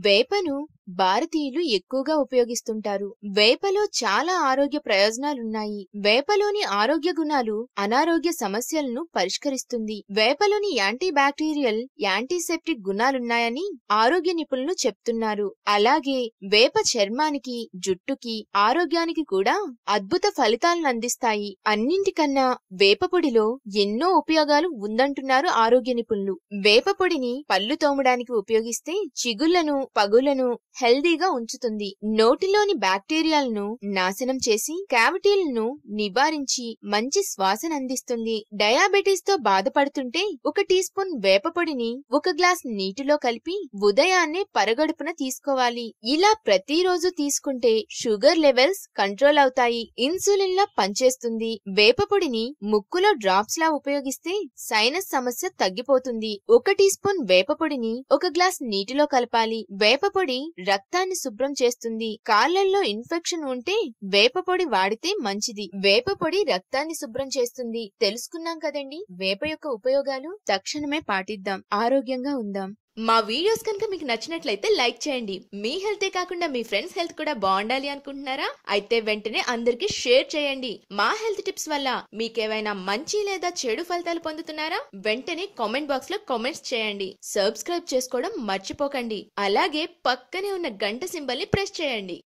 వేపను భారతీయులు ఎక్కువగా ఉపయోగిస్తుంటారు వేపలో చాలా ఆరోగ్య ప్రయోజనాలున్నాయి వేపలోని ఆరోగ్య గుణాలు అనారోగ్య సమస్యలను పరిష్కరిస్తుంది వేపలోని యాంటీ బ్యాక్టీరియల్ యాంటీసెప్టిక్ గుణాలున్నాయని ఆరోగ్య నిపుణులు చెప్తున్నారు అలాగే వేప చర్మానికి జుట్టుకి ఆరోగ్యానికి కూడా అద్భుత ఫలితాలను అందిస్తాయి అన్నింటికన్నా వేప పొడిలో ఎన్నో ఉపయోగాలు ఉందంటున్నారు ఆరోగ్య నిపుణులు వేప పొడిని పళ్ళు తోమడానికి ఉపయోగిస్తే చిగుళ్లను పగులను హెల్దీగా ఉంచుతుంది నోటిలోని బ్యాక్టీరియాలను నాశనం చేసి క్యావిటీలను నివారించి మంచి శ్వాసన అందిస్తుంది డయాబెటీస్ తో బాధపడుతుంటే ఒక టీ స్పూన్ వేప పొడిని ఒక గ్లాస్ నీటిలో కలిపి ఉదయాన్నే పరగడుపున తీసుకోవాలి ఇలా ప్రతిరోజు తీసుకుంటే షుగర్ లెవెల్స్ కంట్రోల్ అవుతాయి ఇన్సులిన్ లా పనిచేస్తుంది వేప పొడిని ముక్కులో డ్రాప్స్ లా ఉపయోగిస్తే సైనస్ సమస్య తగ్గిపోతుంది ఒక టీ స్పూన్ వేప పొడిని ఒక గ్లాస్ నీటిలో కలపాలి వేప పొడి రక్తాన్ని శుభ్రం చేస్తుంది కాళ్ళల్లో ఇన్ఫెక్షన్ ఉంటే వేప పొడి వాడితే మంచిది వేప పొడి రక్తాన్ని శుభ్రం చేస్తుంది తెలుసుకున్నాం కదండి వేప యొక్క ఉపయోగాలు తక్షణమే పాటిద్దాం ఆరోగ్యంగా ఉందాం మా వీడియోస్ కనుక మీకు నచ్చినట్లయితే లైక్ చేయండి మీ హెల్తే కాకుండా మీ ఫ్రెండ్స్ హెల్త్ కూడా బాగుండాలి అనుకుంటున్నారా అయితే వెంటనే అందరికీ షేర్ చేయండి మా హెల్త్ టిప్స్ వల్ల మీకేమైనా మంచి లేదా చెడు ఫలితాలు పొందుతున్నారా వెంటనే కామెంట్ బాక్స్ లో కామెంట్స్ చేయండి సబ్స్క్రైబ్ చేసుకోవడం మర్చిపోకండి అలాగే పక్కనే ఉన్న గంట సింబల్ ని ప్రెస్ చేయండి